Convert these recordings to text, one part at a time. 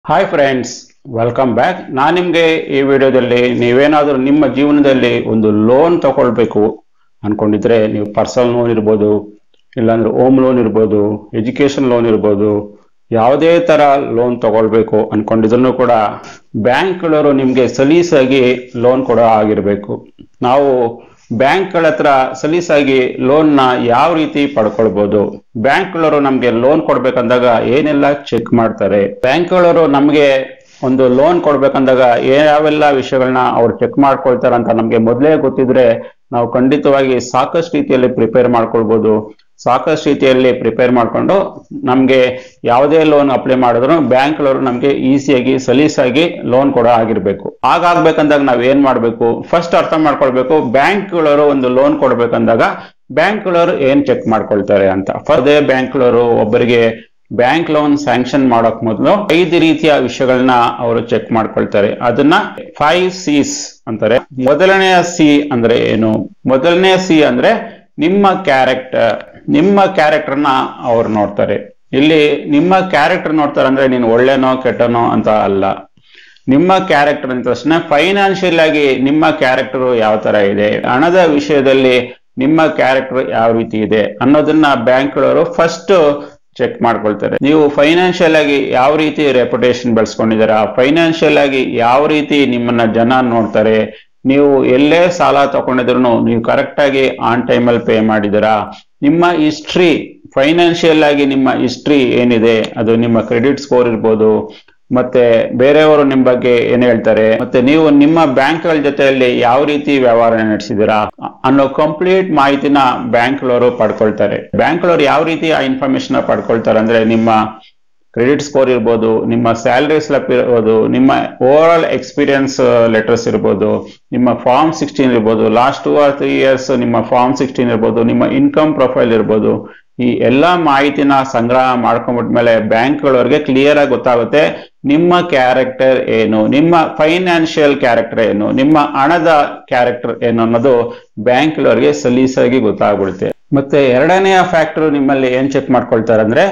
hi friends welcome back ನಾನು ನಿಮಗೆ ಈ ವಿಡಿಯೋದಲ್ಲಿ ನೀವೇನಾದರೂ ನಿಮ್ಮ ಜೀವನದಲ್ಲಿ ಒಂದು ಲೋನ್ ತಗೊಳ್ಬೇಕು ಅನ್ಕೊಂಡಿದ್ರೆ ನೀವು ಪರ್ಸನಲ್ ಲೋನ್ ಇರ್ಬೋದು ಇಲ್ಲಾಂದ್ರೆ ಹೋಮ್ ಲೋನ್ ಇರ್ಬೋದು ಎಜುಕೇಶನ್ ಲೋನ್ ಇರ್ಬೋದು ಯಾವುದೇ ತರ ಲೋನ್ ತಗೊಳ್ಬೇಕು ಅನ್ಕೊಂಡಿದ್ರು ಕೂಡ ಬ್ಯಾಂಕ್ಗಳವರು ನಿಮಗೆ ಸಲೀಸಾಗಿ ಲೋನ್ ಕೊಡೋ ಆಗಿರಬೇಕು ನಾವು ಬ್ಯಾಂಕ್ಗಳ ಹತ್ರ ಸಲೀಸಾಗಿ ಲೋನ್ನ ಯಾವ ರೀತಿ ಪಡ್ಕೊಳ್ಬಹುದು ಬ್ಯಾಂಕ್ಗಳವರು ನಮ್ಗೆ ಲೋನ್ ಕೊಡ್ಬೇಕಂದಾಗ ಏನೆಲ್ಲ ಚೆಕ್ ಮಾಡ್ತಾರೆ ಬ್ಯಾಂಕ್ಗಳವರು ನಮ್ಗೆ ಒಂದು ಲೋನ್ ಕೊಡ್ಬೇಕಂದಾಗ ಯಾವೆಲ್ಲ ವಿಷಯಗಳನ್ನ ಅವ್ರು ಚೆಕ್ ಮಾಡ್ಕೊಳ್ತಾರೆ ಅಂತ ನಮ್ಗೆ ಮೊದಲೇ ಗೊತ್ತಿದ್ರೆ ನಾವು ಖಂಡಿತವಾಗಿ ಸಾಕಷ್ಟು ರೀತಿಯಲ್ಲಿ ಪ್ರಿಪೇರ್ ಮಾಡ್ಕೊಳ್ಬಹುದು ಸಾಕಷ್ಟು ರೀತಿಯಲ್ಲಿ ಪ್ರಿಪೇರ್ ಮಾಡ್ಕೊಂಡು ನಮ್ಗೆ ಯಾವುದೇ ಲೋನ್ ಅಪ್ಲೈ ಮಾಡಿದ್ರು ಬ್ಯಾಂಕ್ಗಳವರು ನಮ್ಗೆ ಈಸಿಯಾಗಿ ಸಲೀಸಾಗಿ ಲೋನ್ ಕೊಡೋ ಆಗಿರ್ಬೇಕು ಹಾಗಾಗ್ಬೇಕಂದಾಗ ನಾವ್ ಏನ್ ಮಾಡ್ಬೇಕು ಫಸ್ಟ್ ಅರ್ಥ ಮಾಡ್ಕೊಳ್ಬೇಕು ಬ್ಯಾಂಕ್ಗಳವರು ಒಂದು ಲೋನ್ ಕೊಡ್ಬೇಕಂದಾಗ ಬ್ಯಾಂಕ್ಗಳವರು ಏನ್ ಚೆಕ್ ಮಾಡ್ಕೊಳ್ತಾರೆ ಅಂತ ಅದೇ ಬ್ಯಾಂಕ್ಗಳವರು ಒಬ್ಬರಿಗೆ ಬ್ಯಾಂಕ್ ಲೋನ್ ಸ್ಯಾಂಕ್ಷನ್ ಮಾಡೋಕ್ ಮೊದಲು ಐದು ರೀತಿಯ ವಿಷಯಗಳನ್ನ ಅವರು ಚೆಕ್ ಮಾಡ್ಕೊಳ್ತಾರೆ ಅದನ್ನ ಫೈವ್ ಸಿಸ್ ಅಂತಾರೆ ಮೊದಲನೆಯ ಸಿ ಅಂದ್ರೆ ಏನು ಮೊದಲನೆಯ ಸಿ ಅಂದ್ರೆ ನಿಮ್ಮ ಕ್ಯಾರೆಕ್ಟರ್ ನಿಮ್ಮ ಕ್ಯಾರೆಕ್ಟರ್ನ ಅವ್ರು ನೋಡ್ತಾರೆ ಇಲ್ಲಿ ನಿಮ್ಮ ಕ್ಯಾರೆಕ್ಟರ್ ನೋಡ್ತಾರೆ ಅಂದ್ರೆ ನೀನು ಒಳ್ಳೆನೋ ಕೆಟ್ಟನೋ ಅಂತ ಅಲ್ಲ ನಿಮ್ಮ ಕ್ಯಾರೆಕ್ಟರ್ ಅಂದ ತಕ್ಷಣ ಫೈನಾನ್ಷಿಯಲ್ ಆಗಿ ನಿಮ್ಮ ಕ್ಯಾರೆಕ್ಟರ್ ಯಾವ ತರ ಇದೆ ಹಣದ ವಿಷಯದಲ್ಲಿ ನಿಮ್ಮ ಕ್ಯಾರೆಕ್ಟರ್ ಯಾವ ರೀತಿ ಇದೆ ಅನ್ನೋದನ್ನ ಬ್ಯಾಂಕ್ಗಳವರು ಫಸ್ಟ್ ಚೆಕ್ ಮಾಡ್ಕೊಳ್ತಾರೆ ನೀವು ಫೈನಾನ್ಷಿಯಲ್ ಆಗಿ ಯಾವ ರೀತಿ ರೆಪ್ಯುಟೇಷನ್ ಬೆಳೆಸ್ಕೊಂಡಿದ್ದೀರಾ ಫೈನಾನ್ಷಿಯಲ್ ಆಗಿ ಯಾವ ರೀತಿ ನಿಮ್ಮನ್ನ ಜನ ನೋಡ್ತಾರೆ ನೀವು ಎಲ್ಲೇ ಸಾಲ ತಗೊಂಡಿದ್ರು ನೀವು ಕರೆಕ್ಟ್ ಆಗಿ ಆನ್ ಟೈಮಲ್ಲಿ ಪೇ ಮಾಡಿದ್ದೀರಾ ನಿಮ್ಮ ಹಿಸ್ಟ್ರಿ ಫೈನಾನ್ಷಿಯಲ್ ಆಗಿ ನಿಮ್ಮ ಹಿಸ್ಟ್ರಿ ಏನಿದೆ ಅದು ನಿಮ್ಮ ಕ್ರೆಡಿಟ್ ಸ್ಕೋರ್ ಇರ್ಬೋದು ಮತ್ತೆ ಬೇರೆಯವರು ನಿಮ್ ಬಗ್ಗೆ ಏನ್ ಹೇಳ್ತಾರೆ ಮತ್ತೆ ನೀವು ನಿಮ್ಮ ಬ್ಯಾಂಕ್ಗಳ ಜೊತೆಯಲ್ಲಿ ಯಾವ ರೀತಿ ವ್ಯವಹಾರ ನಡೆಸಿದಿರಾ ಅನ್ನೋ ಕಂಪ್ಲೀಟ್ ಮಾಹಿತಿನ ಬ್ಯಾಂಕ್ಗಳವರು ಪಡ್ಕೊಳ್ತಾರೆ ಬ್ಯಾಂಕ್ಗಳವರು ಯಾವ ರೀತಿ ಆ ಇನ್ಫಾರ್ಮೇಶನ್ ಪಡ್ಕೊಳ್ತಾರೆ ಅಂದ್ರೆ ನಿಮ್ಮ ಕ್ರೆಡಿಟ್ ಸ್ಕೋರ್ ಇರ್ಬೋದು ನಿಮ್ಮ ಸ್ಯಾಲರಿ ಸ್ಲಪ್ ಇರ್ಬೋದು ನಿಮ್ಮ ಓವರ್ ಆಲ್ ಎಕ್ಸ್ಪೀರಿಯನ್ಸ್ ಲೆಟರ್ಸ್ ಇರ್ಬೋದು ನಿಮ್ಮ ಫಾರ್ಮ್ ಸಿಕ್ಸ್ಟೀನ್ ಇರ್ಬೋದು last two or three years ನಿಮ್ಮ ಫಾರ್ಮ್ ಸಿಕ್ಸ್ಟೀನ್ ಇರ್ಬೋದು ನಿಮ್ಮ ಇನ್ಕಮ್ ಪ್ರೊಫೈಲ್ ಇರ್ಬೋದು ಈ ಎಲ್ಲಾ ಮಾಹಿತಿನ ಸಂಗ್ರಹ ಮಾಡ್ಕೊಂಡ್ಬಿಟ್ಮೇಲೆ ಬ್ಯಾಂಕ್ಗಳವ್ರಿಗೆ ಕ್ಲಿಯರ್ ಆಗಿ ಗೊತ್ತಾಗುತ್ತೆ ನಿಮ್ಮ ಕ್ಯಾರೆಕ್ಟರ್ ಏನು ನಿಮ್ಮ ಫೈನಾನ್ಷಿಯಲ್ ಕ್ಯಾರೆಕ್ಟರ್ ಏನು ನಿಮ್ಮ ಹಣದ ಕ್ಯಾರೆಕ್ಟರ್ ಏನು ಅನ್ನೋದು ಬ್ಯಾಂಕ್ಗಳವ್ರಿಗೆ ಸಲೀಸಾಗಿ ಗೊತ್ತಾಗ್ಬಿಡುತ್ತೆ ಮತ್ತೆ ಎರಡನೆಯ ಫ್ಯಾಕ್ಟರ್ ನಿಮ್ಮಲ್ಲಿ ಏನ್ ಚೆಕ್ ಮಾಡ್ಕೊಳ್ತಾರೆ ಅಂದ್ರೆ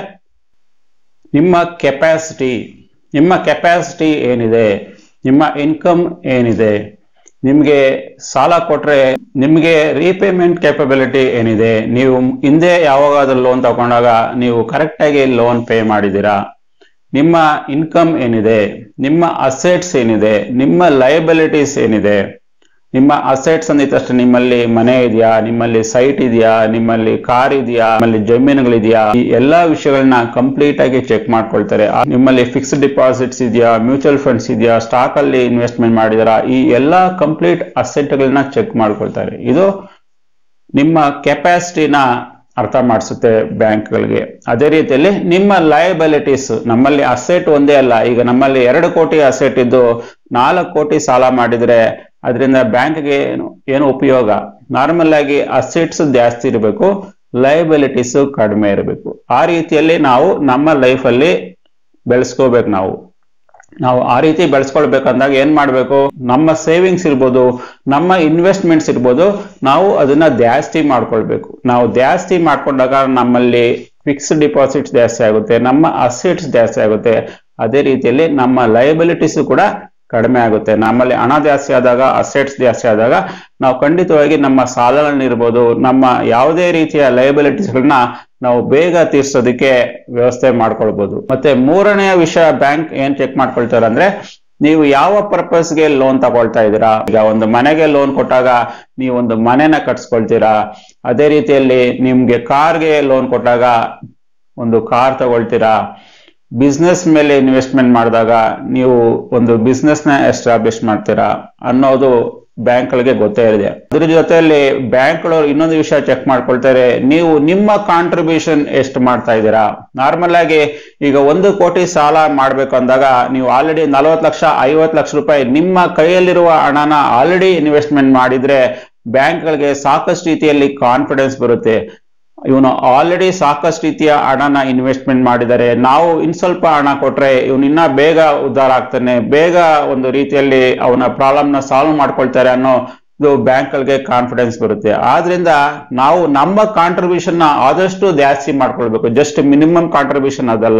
ನಿಮ್ಮ ಕೆಪಾಸಿಟಿ ನಿಮ್ಮ ಕೆಪಾಸಿಟಿ ಏನಿದೆ ನಿಮ್ಮ ಇನ್ಕಮ್ ಏನಿದೆ ನಿಮ್ಗೆ ಸಾಲ ಕೊಟ್ರೆ ನಿಮ್ಗೆ ರೀಪೇಮೆಂಟ್ ಕೇಪಬಿಲಿಟಿ ಏನಿದೆ ನೀವು ಹಿಂದೆ ಯಾವಾಗಾದ್ರೂ ಲೋನ್ ತಗೊಂಡಾಗ ನೀವು ಕರೆಕ್ಟ್ ಆಗಿ ಲೋನ್ ಪೇ ಮಾಡಿದ್ದೀರಾ ನಿಮ್ಮ ಇನ್ಕಮ್ ಏನಿದೆ ನಿಮ್ಮ ಅಸೆಟ್ಸ್ ಏನಿದೆ ನಿಮ್ಮ ಲಯಬಿಲಿಟೀಸ್ ಏನಿದೆ ನಿಮ್ಮ ಅಸೆಟ್ಸ್ ಅಂದಿದ ತಕ್ಷಣ ನಿಮ್ಮಲ್ಲಿ ಮನೆ ಇದೆಯಾ ನಿಮ್ಮಲ್ಲಿ ಸೈಟ್ ಇದೆಯಾ ನಿಮ್ಮಲ್ಲಿ ಕಾರ್ ಇದೆಯಾ ನಿಮ್ಮಲ್ಲಿ ಜಮೀನುಗಳಿದೆಯಾ ಈ ಎಲ್ಲಾ ವಿಷಯಗಳನ್ನ ಕಂಪ್ಲೀಟ್ ಆಗಿ ಚೆಕ್ ಮಾಡ್ಕೊಳ್ತಾರೆ ನಿಮ್ಮಲ್ಲಿ ಫಿಕ್ಸ್ಡ್ ಡಿಪಾಸಿಟ್ಸ್ ಇದೆಯಾ ಮ್ಯೂಚುವಲ್ ಫಂಡ್ಸ್ ಇದೆಯಾ ಸ್ಟಾಕ್ ಅಲ್ಲಿ ಇನ್ವೆಸ್ಟ್ಮೆಂಟ್ ಮಾಡಿದಾರಾ ಈ ಎಲ್ಲಾ ಕಂಪ್ಲೀಟ್ ಅಸೆಟ್ಗಳನ್ನ ಚೆಕ್ ಮಾಡ್ಕೊಳ್ತಾರೆ ಇದು ನಿಮ್ಮ ಕೆಪಾಸಿಟಿನ ಅರ್ಥ ಮಾಡಿಸುತ್ತೆ ಬ್ಯಾಂಕ್ಗಳಿಗೆ ಅದೇ ರೀತಿಯಲ್ಲಿ ನಿಮ್ಮ ಲಯಬಿಲಿಟೀಸ್ ನಮ್ಮಲ್ಲಿ ಅಸೆಟ್ ಒಂದೇ ಅಲ್ಲ ಈಗ ನಮ್ಮಲ್ಲಿ ಎರಡು ಕೋಟಿ ಅಸೆಟ್ ಇದ್ದು ನಾಲ್ಕು ಕೋಟಿ ಸಾಲ ಮಾಡಿದ್ರೆ ಅದರಿಂದ ಬ್ಯಾಂಕ್ಗೆ ಏನು ಏನು ಉಪಯೋಗ ನಾರ್ಮಲ್ ಆಗಿ ಅಸೆಟ್ಸ್ ಜಾಸ್ತಿ ಇರಬೇಕು ಲಯಬಿಲಿಟೀಸ್ ಕಡಿಮೆ ಇರಬೇಕು ಆ ರೀತಿಯಲ್ಲಿ ನಾವು ನಮ್ಮ ಲೈಫಲ್ಲಿ ಬೆಳೆಸ್ಕೋಬೇಕು ನಾವು ನಾವು ಆ ರೀತಿ ಬೆಳೆಸ್ಕೊಳ್ಬೇಕಂದಾಗ ಏನ್ ಮಾಡ್ಬೇಕು ನಮ್ಮ ಸೇವಿಂಗ್ಸ್ ಇರ್ಬೋದು ನಮ್ಮ ಇನ್ವೆಸ್ಟ್ಮೆಂಟ್ಸ್ ಇರ್ಬೋದು ನಾವು ಅದನ್ನ ಜಾಸ್ತಿ ಮಾಡ್ಕೊಳ್ಬೇಕು ನಾವು ಜಾಸ್ತಿ ಮಾಡ್ಕೊಂಡಾಗ ನಮ್ಮಲ್ಲಿ ಫಿಕ್ಸ್ಡ್ ಡಿಪಾಸಿಟ್ಸ್ ಜಾಸ್ತಿ ಆಗುತ್ತೆ ನಮ್ಮ ಅಸೆಟ್ಸ್ ಜಾಸ್ತಿ ಆಗುತ್ತೆ ಅದೇ ರೀತಿಯಲ್ಲಿ ನಮ್ಮ ಲಯಬಿಲಿಟೀಸ್ ಕೂಡ ಕಡಿಮೆ ಆಗುತ್ತೆ ನಮ್ಮಲ್ಲಿ ಹಣ ಜಾಸ್ತಿ ಆದಾಗ ಅಸೆಟ್ಸ್ ಜಾಸ್ತಿ ಆದಾಗ ನಾವು ಖಂಡಿತವಾಗಿ ನಮ್ಮ ಸಾಲಗಳನ್ನಿರ್ಬೋದು ನಮ್ಮ ಯಾವುದೇ ರೀತಿಯ ಲಯಬಿಲಿಟೀಸ್ಗಳನ್ನ ನಾವು ಬೇಗ ತೀರ್ಸೋದಕ್ಕೆ ವ್ಯವಸ್ಥೆ ಮಾಡ್ಕೊಳ್ಬಹುದು ಮತ್ತೆ ಮೂರನೆಯ ವಿಷಯ ಬ್ಯಾಂಕ್ ಏನ್ ಚೆಕ್ ಮಾಡ್ಕೊಳ್ತಾರೆ ಅಂದ್ರೆ ನೀವು ಯಾವ ಪರ್ಪಸ್ಗೆ ಲೋನ್ ತಗೊಳ್ತಾ ಇದ್ದೀರಾ ಈಗ ಒಂದು ಮನೆಗೆ ಲೋನ್ ಕೊಟ್ಟಾಗ ನೀವು ಒಂದು ಮನೆನ ಕಟ್ಸ್ಕೊಳ್ತೀರಾ ಅದೇ ರೀತಿಯಲ್ಲಿ ನಿಮ್ಗೆ ಕಾರ್ಗೆ ಲೋನ್ ಕೊಟ್ಟಾಗ ಒಂದು ಕಾರ್ ತಗೊಳ್ತೀರಾ ಬಿಸ್ನೆಸ್ ಮೇಲೆ ಇನ್ವೆಸ್ಟ್ಮೆಂಟ್ ಮಾಡಿದಾಗ ನೀವು ಒಂದು ಬಿಸ್ನೆಸ್ ನ ಎಸ್ಟಾಬ್ಲಿಷ್ ಮಾಡ್ತೀರಾ ಅನ್ನೋದು ಬ್ಯಾಂಕ್ಗಳಿಗೆ ಗೊತ್ತೇ ಇದೆ ಅದ್ರ ಜೊತೆಯಲ್ಲಿ ಬ್ಯಾಂಕ್ಗಳವ್ರು ಇನ್ನೊಂದು ವಿಷಯ ಚೆಕ್ ಮಾಡ್ಕೊಳ್ತಾರೆ ನೀವು ನಿಮ್ಮ ಕಾಂಟ್ರಿಬ್ಯೂಷನ್ ಎಷ್ಟು ಮಾಡ್ತಾ ಇದ್ದೀರಾ ನಾರ್ಮಲ್ ಆಗಿ ಈಗ ಒಂದು ಕೋಟಿ ಸಾಲ ಮಾಡ್ಬೇಕು ಅಂದಾಗ ನೀವು ಆಲ್ರೆಡಿ ನಲವತ್ತು ಲಕ್ಷ ಐವತ್ತು ಲಕ್ಷ ರೂಪಾಯಿ ನಿಮ್ಮ ಕೈಯಲ್ಲಿರುವ ಹಣನ ಆಲ್ರೆಡಿ ಇನ್ವೆಸ್ಟ್ಮೆಂಟ್ ಮಾಡಿದ್ರೆ ಬ್ಯಾಂಕ್ಗಳಿಗೆ ಸಾಕಷ್ಟು ರೀತಿಯಲ್ಲಿ ಕಾನ್ಫಿಡೆನ್ಸ್ ಬರುತ್ತೆ ಇವನು ಆಲ್ರೆಡಿ ಸಾಕಷ್ಟು ರೀತಿಯ ಹಣನ ಇನ್ವೆಸ್ಟ್ಮೆಂಟ್ ಮಾಡಿದ್ದಾರೆ ನಾವು ಇನ್ ಸ್ವಲ್ಪ ಹಣ ಕೊಟ್ರೆ ಇವನು ಇನ್ನ ಬೇಗ ಉದ್ಧಾರ ಆಗ್ತಾನೆ ಬೇಗ ಒಂದು ರೀತಿಯಲ್ಲಿ ಅವನ ಪ್ರಾಬ್ಲಮ್ ನ ಸಾಲ್ವ್ ಮಾಡ್ಕೊಳ್ತಾರೆ ಅನ್ನೋ ಇದು ಬ್ಯಾಂಕ್ಗಳಿಗೆ ಕಾನ್ಫಿಡೆನ್ಸ್ ಬರುತ್ತೆ ಆದ್ರಿಂದ ನಾವು ನಮ್ಮ ಕಾಂಟ್ರಿಬ್ಯೂಷನ್ ನ ಆದಷ್ಟು ಜಾಸ್ತಿ ಮಾಡ್ಕೊಳ್ಬೇಕು ಜಸ್ಟ್ ಮಿನಿಮಮ್ ಕಾಂಟ್ರಿಬ್ಯೂಷನ್ ಅದಲ್ಲ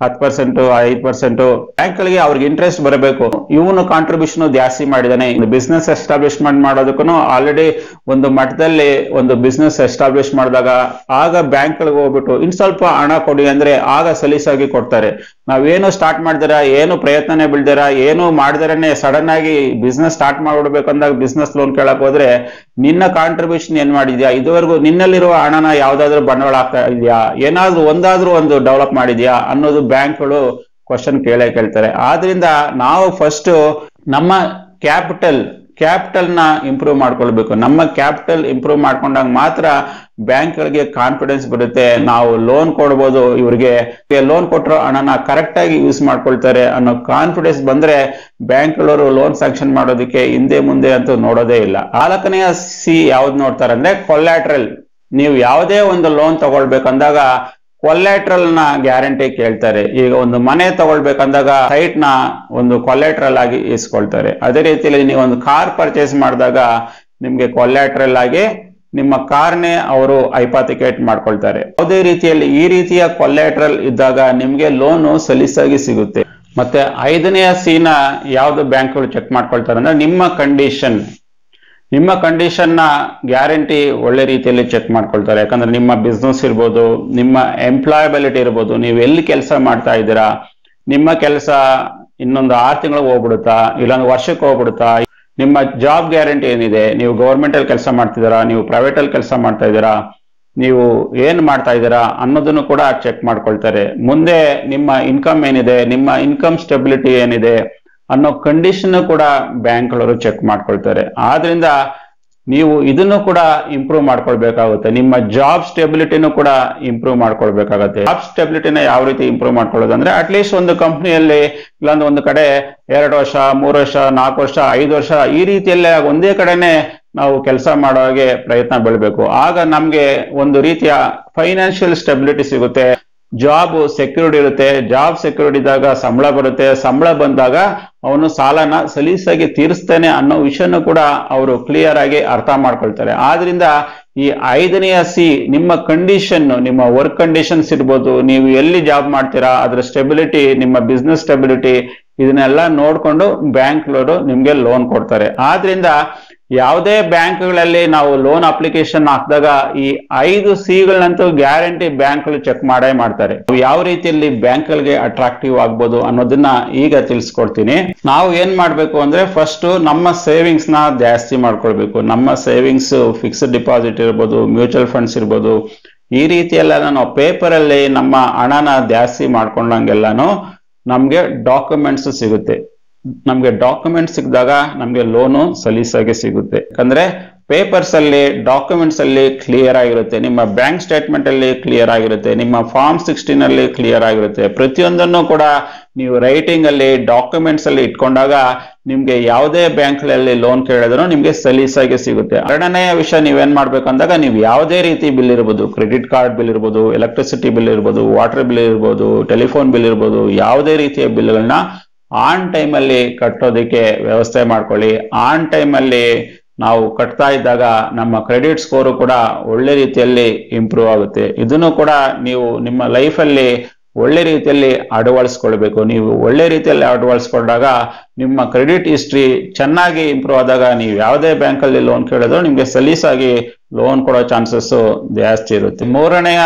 ಹತ್ತು ಪರ್ಸೆಂಟ್ ಐದು ಪರ್ಸೆಂಟ್ ಬ್ಯಾಂಕ್ಗಳಿಗೆ ಅವ್ರಿಗೆ ಇಂಟ್ರೆಸ್ಟ್ ಬರಬೇಕು ಇವನು ಕಾಂಟ್ರಿಬ್ಯೂಷನ್ ಜಾಸ್ತಿ ಮಾಡಿದಾನೆ ಬಿಸ್ನೆಸ್ ಎಸ್ಟಾಬ್ಲಿಷ್ಮೆಂಟ್ ಮಾಡೋದಕ್ಕೂ ಆಲ್ರೆಡಿ ಒಂದು ಮಟ್ಟದಲ್ಲಿ ಒಂದು ಬಿಸ್ನೆಸ್ ಎಸ್ಟಾಬ್ಲಿಷ್ ಮಾಡಿದಾಗ ಆಗ ಬ್ಯಾಂಕ್ಗಳಿಗೆ ಹೋಗ್ಬಿಟ್ಟು ಇನ್ ಸ್ವಲ್ಪ ಹಣ ಕೊಡಿ ಅಂದ್ರೆ ಆಗ ಸಲೀಸಾಗಿ ಕೊಡ್ತಾರೆ ನಾವೇನು ಸ್ಟಾರ್ಟ್ ಮಾಡ್ದಿರ ಏನು ಪ್ರಯತ್ನನೇ ಬೀಳ್ದಿರ ಏನು ಮಾಡ್ದಿರನೆ ಸಡನ್ ಆಗಿ ಬಿಸ್ನೆಸ್ ಸ್ಟಾರ್ಟ್ ಮಾಡ್ಬಿಡ್ಬೇಕು ಅಂದಾಗ ಬಿಸ್ನೆಸ್ ಲೋನ್ ಕೇಳಕ್ ಹೋದ್ರೆ ನಿನ್ನ ಕಾಂಟ್ರಿಬ್ಯೂಷನ್ ಏನ್ ಮಾಡಿದ್ಯಾ ಇದುವರೆಗೂ ನಿನ್ನಲ್ಲಿರುವ ಹಣನ ಯಾವ್ದಾದ್ರು ಬಂಡವಾಳ ಆಗ್ತಾ ಇದೆಯಾ ಏನಾದ್ರೂ ಒಂದಾದ್ರೂ ಒಂದು ಡೆವಲಪ್ ಮಾಡಿದ್ಯಾ ಅನ್ನೋದು ಬ್ಯಾಂಕ್ಗಳು ಕ್ವಶನ್ ಕೇಳೇ ಕೇಳ್ತಾರೆ ಆದ್ರಿಂದ ನಾವು ಫಸ್ಟ್ ನಮ್ಮ ಕ್ಯಾಪಿಟಲ್ ಕ್ಯಾಪಿಟಲ್ ನ ಇಂಪ್ರೂವ್ ಮಾಡ್ಕೊಳ್ಬೇಕು ನಮ್ಮ ಕ್ಯಾಪಿಟಲ್ ಇಂಪ್ರೂವ್ ಮಾಡ್ಕೊಂಡಾಗ ಮಾತ್ರ ಬ್ಯಾಂಕ್ಗಳಿಗೆ ಕಾನ್ಫಿಡೆನ್ಸ್ ಬರುತ್ತೆ ನಾವು ಲೋನ್ ಕೊಡ್ಬೋದು ಇವ್ರಿಗೆ ಲೋನ್ ಕೊಟ್ಟರೋ ಹಣನ ಕರೆಕ್ಟ್ ಆಗಿ ಯೂಸ್ ಮಾಡ್ಕೊಳ್ತಾರೆ ಅನ್ನೋ ಕಾನ್ಫಿಡೆನ್ಸ್ ಬಂದ್ರೆ ಬ್ಯಾಂಕ್ಗಳವರು ಲೋನ್ ಸ್ಯಾಂಕ್ಷನ್ ಮಾಡೋದಕ್ಕೆ ಹಿಂದೆ ಮುಂದೆ ಅಂತೂ ನೋಡೋದೇ ಇಲ್ಲ ನಾಲ್ಕನೆಯ ಸಿ ಯಾವ್ದು ನೋಡ್ತಾರೆ ಅಂದ್ರೆ ಕೊಲ್ಯಾಟ್ರಲ್ ನೀವು ಯಾವುದೇ ಒಂದು ಲೋನ್ ತಗೊಳ್ಬೇಕಂದಾಗ ಕೊಲ್ಯಾಟ್ರಲ್ ನ ಗ್ಯಾರಂಟಿ ಕೇಳ್ತಾರೆ ಈಗ ಒಂದು ಮನೆ ತಗೊಳ್ಬೇಕಂದಾಗ ಸೈಟ್ ನ ಒಂದು ಕೊಲ್ಯಾಟ್ರಲ್ ಆಗಿ ಇಸ್ಕೊಳ್ತಾರೆ ಅದೇ ರೀತಿಯಲ್ಲಿ ನೀವು ಒಂದು ಕಾರ್ ಪರ್ಚೇಸ್ ಮಾಡಿದಾಗ ನಿಮ್ಗೆ ಕೊಲ್ಯಾಟ್ರಲ್ ಆಗಿ ನಿಮ್ಮ ಕಾರ್ನೇ ಅವರು ಐಪಾತಿಕೇಟ್ ಮಾಡ್ಕೊಳ್ತಾರೆ ಯಾವುದೇ ರೀತಿಯಲ್ಲಿ ಈ ರೀತಿಯ ಕೊಲ್ಯಾಟ್ರಲ್ ಇದ್ದಾಗ ನಿಮ್ಗೆ ಲೋನು ಸಲೀಸಾಗಿ ಸಿಗುತ್ತೆ ಮತ್ತೆ ಐದನೆಯ ಸಿನ ಯಾವ್ದು ಬ್ಯಾಂಕ್ಗಳು ಚೆಕ್ ಮಾಡ್ಕೊಳ್ತಾರೆ ಅಂದ್ರೆ ನಿಮ್ಮ ಕಂಡೀಷನ್ ನಿಮ್ಮ ಕಂಡೀಷನ್ ನ ಗ್ಯಾರಂಟಿ ಒಳ್ಳೆ ರೀತಿಯಲ್ಲಿ ಚೆಕ್ ಮಾಡ್ಕೊಳ್ತಾರೆ ಯಾಕಂದ್ರೆ ನಿಮ್ಮ ಬಿಸ್ನೆಸ್ ಇರ್ಬೋದು ನಿಮ್ಮ ಎಂಪ್ಲಾಯಬಿಲಿಟಿ ಇರ್ಬೋದು ನೀವು ಎಲ್ಲಿ ಕೆಲಸ ಮಾಡ್ತಾ ಇದ್ದೀರಾ ನಿಮ್ಮ ಕೆಲಸ ಇನ್ನೊಂದು ಆರು ತಿಂಗಳಿಗೆ ಹೋಗ್ಬಿಡುತ್ತಾ ಇಲ್ಲಾಂದ್ರೆ ವರ್ಷಕ್ಕೆ ಹೋಗ್ಬಿಡುತ್ತಾ ನಿಮ್ಮ ಜಾಬ್ ಗ್ಯಾರಂಟಿ ಏನಿದೆ ನೀವು ಗೌರ್ಮೆಂಟ್ ಅಲ್ಲಿ ಕೆಲಸ ಮಾಡ್ತಿದ್ದೀರಾ ನೀವು ಪ್ರೈವೇಟ್ ಅಲ್ಲಿ ಕೆಲಸ ಮಾಡ್ತಾ ಇದ್ದೀರಾ ನೀವು ಏನ್ ಮಾಡ್ತಾ ಇದ್ದೀರಾ ಅನ್ನೋದನ್ನು ಕೂಡ ಚೆಕ್ ಮಾಡ್ಕೊಳ್ತಾರೆ ಮುಂದೆ ನಿಮ್ಮ ಇನ್ಕಮ್ ಏನಿದೆ ನಿಮ್ಮ ಇನ್ಕಮ್ ಸ್ಟೆಬಿಲಿಟಿ ಏನಿದೆ ಅನ್ನೋ ಕಂಡೀಷನ್ ಕೂಡ ಬ್ಯಾಂಕ್ಗಳವರು ಚೆಕ್ ಮಾಡ್ಕೊಳ್ತಾರೆ ಆದ್ರಿಂದ ನೀವು ಇದನ್ನು ಕೂಡ ಇಂಪ್ರೂವ್ ಮಾಡ್ಕೊಳ್ಬೇಕಾಗುತ್ತೆ ನಿಮ್ಮ ಜಾಬ್ ಸ್ಟೆಬಿಲಿಟಿನೂ ಕೂಡ ಇಂಪ್ರೂವ್ ಮಾಡ್ಕೊಳ್ಬೇಕಾಗತ್ತೆ ಜಾಬ್ ಸ್ಟೆಬಿಲಿಟಿನ ಯಾವ ರೀತಿ ಇಂಪ್ರೂವ್ ಮಾಡ್ಕೊಳ್ಳೋದು ಅಂದ್ರೆ ಅಟ್ಲೀಸ್ಟ್ ಒಂದು ಕಂಪ್ನಿಯಲ್ಲಿ ಇಲ್ಲಾಂದ್ರೆ ಒಂದು ಕಡೆ ಎರಡು ವರ್ಷ ಮೂರು ವರ್ಷ ನಾಲ್ಕು ವರ್ಷ ಐದು ವರ್ಷ ಈ ರೀತಿಯಲ್ಲೇ ಒಂದೇ ಕಡೆನೆ ನಾವು ಕೆಲಸ ಮಾಡೋ ಹಾಗೆ ಪ್ರಯತ್ನ ಬೀಳ್ಬೇಕು ಆಗ ನಮ್ಗೆ ಒಂದು ರೀತಿಯ ಫೈನಾನ್ಷಿಯಲ್ ಸ್ಟೆಬಿಲಿಟಿ ಸಿಗುತ್ತೆ ಜಾಬ್ ಸೆಕ್ಯೂರಿಟಿ ಇರುತ್ತೆ ಜಾಬ್ ಸೆಕ್ಯೂರಿಟಿ ಇದ್ದಾಗ ಸಂಬಳ ಬರುತ್ತೆ ಸಂಬಳ ಬಂದಾಗ ಅವನು ಸಾಲನ ಸಲೀಸಾಗಿ ತೀರಿಸ್ತೇನೆ ಅನ್ನೋ ವಿಷಯನೂ ಕೂಡ ಅವರು ಕ್ಲಿಯರ್ ಆಗಿ ಅರ್ಥ ಮಾಡ್ಕೊಳ್ತಾರೆ ಆದ್ರಿಂದ ಈ ಐದನೆಯ ಸಿ ನಿಮ್ಮ ಕಂಡೀಷನ್ ನಿಮ್ಮ ವರ್ಕ್ ಕಂಡೀಷನ್ಸ್ ಇರ್ಬೋದು ನೀವು ಎಲ್ಲಿ ಜಾಬ್ ಮಾಡ್ತೀರಾ ಅದರ ಸ್ಟೆಬಿಲಿಟಿ ನಿಮ್ಮ ಬಿಸ್ನೆಸ್ ಸ್ಟೆಬಿಲಿಟಿ ಇದನ್ನೆಲ್ಲ ನೋಡ್ಕೊಂಡು ಬ್ಯಾಂಕ್ನವರು ನಿಮ್ಗೆ ಲೋನ್ ಕೊಡ್ತಾರೆ ಆದ್ರಿಂದ ಯಾವುದೇ ಬ್ಯಾಂಕ್ಗಳಲ್ಲಿ ನಾವು ಲೋನ್ ಅಪ್ಲಿಕೇಶನ್ ಹಾಕಿದಾಗ ಈ ಐದು ಸಿಗಳಂತೂ ಗ್ಯಾರಂಟಿ ಬ್ಯಾಂಕ್ಗಳು ಚೆಕ್ ಮಾಡೇ ಮಾಡ್ತಾರೆ ಯಾವ ರೀತಿಯಲ್ಲಿ ಬ್ಯಾಂಕ್ಗಳಿಗೆ ಅಟ್ರಾಕ್ಟಿವ್ ಆಗ್ಬೋದು ಅನ್ನೋದನ್ನ ಈಗ ತಿಳಿಸ್ಕೊಡ್ತೀನಿ ನಾವು ಏನ್ ಮಾಡ್ಬೇಕು ಅಂದ್ರೆ ಫಸ್ಟ್ ನಮ್ಮ ಸೇವಿಂಗ್ಸ್ ನ ಜಾಸ್ತಿ ಮಾಡ್ಕೊಳ್ಬೇಕು ನಮ್ಮ ಸೇವಿಂಗ್ಸ್ ಫಿಕ್ಸ್ಡ್ ಡಿಪಾಸಿಟ್ ಇರ್ಬೋದು ಮ್ಯೂಚುವಲ್ ಫಂಡ್ಸ್ ಇರ್ಬೋದು ಈ ರೀತಿಯೆಲ್ಲ ನಾವು ಪೇಪರ್ ಅಲ್ಲಿ ನಮ್ಮ ಹಣನ ಜಾಸ್ತಿ ಮಾಡ್ಕೊಂಡಂಗೆಲ್ಲಾನು ನಮ್ಗೆ ಡಾಕ್ಯುಮೆಂಟ್ಸ್ ಸಿಗುತ್ತೆ ನಮ್ಗೆ ಡಾಕ್ಯುಮೆಂಟ್ ಸಿಕ್ಕಿದಾಗ ನಮ್ಗೆ ಲೋನು ಸಲೀಸಾಗಿ ಸಿಗುತ್ತೆ ಯಾಕಂದ್ರೆ ಪೇಪರ್ಸ್ ಅಲ್ಲಿ ಡಾಕ್ಯುಮೆಂಟ್ಸ್ ಅಲ್ಲಿ ಕ್ಲಿಯರ್ ಆಗಿರುತ್ತೆ ನಿಮ್ಮ ಬ್ಯಾಂಕ್ ಸ್ಟೇಟ್ಮೆಂಟ್ ಅಲ್ಲಿ ಕ್ಲಿಯರ್ ಆಗಿರುತ್ತೆ ನಿಮ್ಮ ಫಾರ್ಮ್ ಸಿಕ್ಸ್ಟೀನ್ ಅಲ್ಲಿ ಕ್ಲಿಯರ್ ಆಗಿರುತ್ತೆ ಪ್ರತಿಯೊಂದನ್ನು ಕೂಡ ನೀವು ರೈಟಿಂಗ್ ಅಲ್ಲಿ ಡಾಕ್ಯುಮೆಂಟ್ಸ್ ಅಲ್ಲಿ ಇಟ್ಕೊಂಡಾಗ ನಿಮ್ಗೆ ಯಾವುದೇ ಬ್ಯಾಂಕ್ಗಳಲ್ಲಿ ಲೋನ್ ಕೇಳಿದ್ರು ನಿಮ್ಗೆ ಸಲೀಸಾಗಿ ಸಿಗುತ್ತೆ ಎರಡನೆಯ ವಿಷಯ ನೀವೇನ್ ಮಾಡ್ಬೇಕು ಅಂದಾಗ ನೀವು ಯಾವುದೇ ರೀತಿ ಬಿಲ್ ಇರ್ಬೋದು ಕ್ರೆಡಿಟ್ ಕಾರ್ಡ್ ಬಿಲ್ ಇರ್ಬೋದು ಎಲೆಕ್ಟ್ರಿಸಿಟಿ ಬಿಲ್ ಇರ್ಬೋದು ವಾಟರ್ ಬಿಲ್ ಇರ್ಬೋದು ಟೆಲಿಫೋನ್ ಬಿಲ್ ಇರ್ಬೋದು ಯಾವುದೇ ರೀತಿಯ ಬಿಲ್ಗಳನ್ನ ಆನ್ ಟೈಮ್ ಅಲ್ಲಿ ಕಟ್ಟೋದಕ್ಕೆ ವ್ಯವಸ್ಥೆ ಮಾಡ್ಕೊಳ್ಳಿ ಆನ್ ಟೈಮ್ ಅಲ್ಲಿ ನಾವು ಕಟ್ತಾ ಇದ್ದಾಗ ನಮ್ಮ ಕ್ರೆಡಿಟ್ ಸ್ಕೋರು ಕೂಡ ಒಳ್ಳೆ ರೀತಿಯಲ್ಲಿ ಇಂಪ್ರೂವ್ ಆಗುತ್ತೆ ಇದನ್ನು ಕೂಡ ನೀವು ನಿಮ್ಮ ಲೈಫಲ್ಲಿ ಒಳ್ಳೆ ರೀತಿಯಲ್ಲಿ ಅಳವಡಿಸ್ಕೊಳ್ಬೇಕು ನೀವು ಒಳ್ಳೆ ರೀತಿಯಲ್ಲಿ ಅಳವಡಿಸ್ಕೊಂಡಾಗ ನಿಮ್ಮ ಕ್ರೆಡಿಟ್ ಹಿಸ್ಟ್ರಿ ಚೆನ್ನಾಗಿ ಇಂಪ್ರೂವ್ ಆದಾಗ ನೀವು ಯಾವುದೇ ಬ್ಯಾಂಕಲ್ಲಿ ಲೋನ್ ಕೇಳಿದ್ರು ನಿಮ್ಗೆ ಸಲೀಸಾಗಿ ಲೋನ್ ಕೊಡೋ ಚಾನ್ಸಸ್ ಜಾಸ್ತಿ ಇರುತ್ತೆ ಮೂರನೆಯ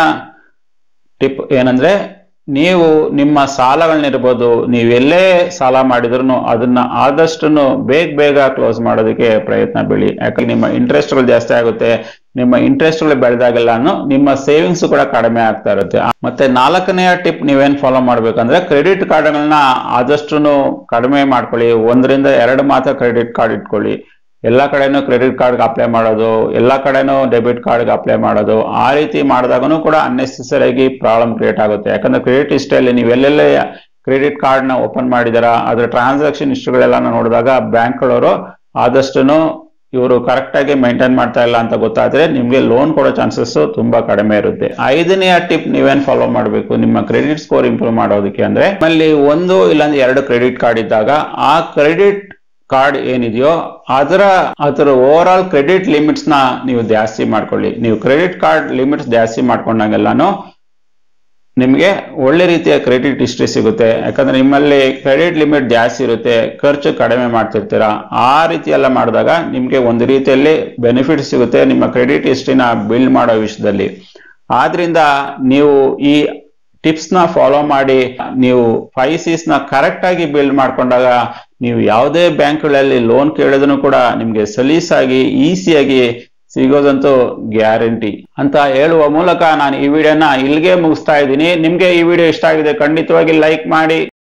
ಟಿಪ್ ಏನಂದ್ರೆ ನೀವು ನಿಮ್ಮ ಸಾಲಗಳನ್ನಿರ್ಬೋದು ನೀವು ಎಲ್ಲೇ ಸಾಲ ಮಾಡಿದ್ರು ಅದನ್ನ ಆದಷ್ಟು ಬೇಗ ಬೇಗ ಕ್ಲೋಸ್ ಮಾಡೋದಕ್ಕೆ ಪ್ರಯತ್ನ ಬೀಳಿ ಯಾಕಂದ್ರೆ ನಿಮ್ಮ ಇಂಟ್ರೆಸ್ಟ್ಗಳು ಜಾಸ್ತಿ ಆಗುತ್ತೆ ನಿಮ್ಮ ಇಂಟ್ರೆಸ್ಟ್ಗಳು ಬೆಳೆದಾಗೆಲ್ಲಾನು ನಿಮ್ಮ ಸೇವಿಂಗ್ಸ್ ಕೂಡ ಕಡಿಮೆ ಆಗ್ತಾ ಇರುತ್ತೆ ಮತ್ತೆ ನಾಲ್ಕನೆಯ ಟಿಪ್ ನೀವೇನ್ ಫಾಲೋ ಮಾಡ್ಬೇಕಂದ್ರೆ ಕ್ರೆಡಿಟ್ ಕಾರ್ಡ್ಗಳನ್ನ ಆದಷ್ಟು ಕಡಿಮೆ ಮಾಡ್ಕೊಳ್ಳಿ ಒಂದರಿಂದ ಎರಡು ಮಾತ್ರ ಕ್ರೆಡಿಟ್ ಕಾರ್ಡ್ ಇಟ್ಕೊಳ್ಳಿ ಎಲ್ಲ ಕಡೆನೂ ಕ್ರೆಡಿಟ್ ಕಾರ್ಡ್ಗೆ ಅಪ್ಲೈ ಮಾಡೋದು ಎಲ್ಲ ಕಡೆನೂ ಡೆಬಿಟ್ ಕಾರ್ಡ್ಗೆ ಅಪ್ಲೈ ಮಾಡೋದು ಆ ರೀತಿ ಮಾಡಿದಾಗೂ ಕೂಡ ಅನ್ನೆಸೆಸರಿಯಾಗಿ ಪ್ರಾಬ್ಲಮ್ ಕ್ರಿಯೇಟ್ ಆಗುತ್ತೆ ಯಾಕಂದ್ರೆ ಕ್ರೆಡಿಟ್ ಹಿಸ್ಟ್ರಿಯಲ್ಲಿ ನೀವು ಎಲ್ಲೆಲ್ಲೇ ಕ್ರೆಡಿಟ್ ಕಾರ್ಡ್ನ ಓಪನ್ ಮಾಡಿದಾರ ಅದ್ರ ಟ್ರಾನ್ಸಾಕ್ಷನ್ ಹಿಸ್ಟ್ರಿಗಳೆಲ್ಲ ನೋಡಿದಾಗ ಬ್ಯಾಂಕ್ಗಳವರು ಆದಷ್ಟು ಇವರು ಕರೆಕ್ಟ್ ಆಗಿ ಮೇಂಟೈನ್ ಮಾಡ್ತಾ ಇಲ್ಲ ಅಂತ ಗೊತ್ತಾದ್ರೆ ನಿಮ್ಗೆ ಲೋನ್ ಕೊಡೋ ಚಾನ್ಸಸ್ ತುಂಬಾ ಕಡಿಮೆ ಇರುತ್ತೆ ಐದನೆಯ ಟಿಪ್ ನೀವೇನ್ ಫಾಲೋ ಮಾಡಬೇಕು ನಿಮ್ಮ ಕ್ರೆಡಿಟ್ ಸ್ಕೋರ್ ಇಂಪ್ರೂವ್ ಮಾಡೋದಕ್ಕೆ ಅಂದ್ರೆ ನಿಮ್ಮಲ್ಲಿ ಒಂದು ಇಲ್ಲಾಂದ್ರೆ ಎರಡು ಕ್ರೆಡಿಟ್ ಕಾರ್ಡ್ ಇದ್ದಾಗ ಆ ಕ್ರೆಡಿಟ್ ಕಾರ್ಡ್ ಏನಿದೆಯೋ ಅದರ ಅದರ ಓವರ್ ಆಲ್ ಕ್ರೆಡಿಟ್ ಲಿಮಿಟ್ಸ್ ನ ನೀವು ಜಾಸ್ತಿ ಮಾಡ್ಕೊಳ್ಳಿ ನೀವು ಕ್ರೆಡಿಟ್ ಕಾರ್ಡ್ ಲಿಮಿಟ್ಸ್ ಜಾಸ್ತಿ ಮಾಡ್ಕೊಂಡಾಗೆಲ್ಲಾನು ನಿಮಗೆ ಒಳ್ಳೆ ರೀತಿಯ ಕ್ರೆಡಿಟ್ ಹಿಸ್ಟ್ರಿ ಸಿಗುತ್ತೆ ಯಾಕಂದ್ರೆ ನಿಮ್ಮಲ್ಲಿ ಕ್ರೆಡಿಟ್ ಲಿಮಿಟ್ ಜಾಸ್ತಿ ಇರುತ್ತೆ ಖರ್ಚು ಕಡಿಮೆ ಮಾಡ್ತಿರ್ತೀರಾ ಆ ರೀತಿ ಎಲ್ಲ ಮಾಡಿದಾಗ ನಿಮಗೆ ಒಂದು ರೀತಿಯಲ್ಲಿ ಬೆನಿಫಿಟ್ ಸಿಗುತ್ತೆ ನಿಮ್ಮ ಕ್ರೆಡಿಟ್ ಹಿಸ್ಟ್ರಿನ ಬಿಲ್ಡ್ ಮಾಡೋ ವಿಷಯದಲ್ಲಿ ಆದ್ರಿಂದ ನೀವು ಈ ಟಿಪ್ಸ್ ನ ಫಾಲೋ ಮಾಡಿ ನೀವು ಫೈವ್ ಸಿಸ್ ನ ಕರೆಕ್ಟ್ ಆಗಿ ಬಿಲ್ಡ್ ಮಾಡ್ಕೊಂಡಾಗ ನೀವು ಯಾವುದೇ ಬ್ಯಾಂಕ್ಗಳಲ್ಲಿ ಲೋನ್ ಕೇಳಿದ್ರು ಕೂಡ ನಿಮ್ಗೆ ಸಲೀಸಾಗಿ ಈಸಿಯಾಗಿ ಸಿಗೋದಂತೂ ಗ್ಯಾರಂಟಿ ಅಂತ ಹೇಳುವ ಮೂಲಕ ನಾನು ಈ ವಿಡಿಯೋನ ಇಲ್ಲಿಗೆ ಮುಗಿಸ್ತಾ ಇದ್ದೀನಿ ನಿಮ್ಗೆ ಈ ವಿಡಿಯೋ ಇಷ್ಟ ಆಗಿದೆ ಖಂಡಿತವಾಗಿ ಲೈಕ್ ಮಾಡಿ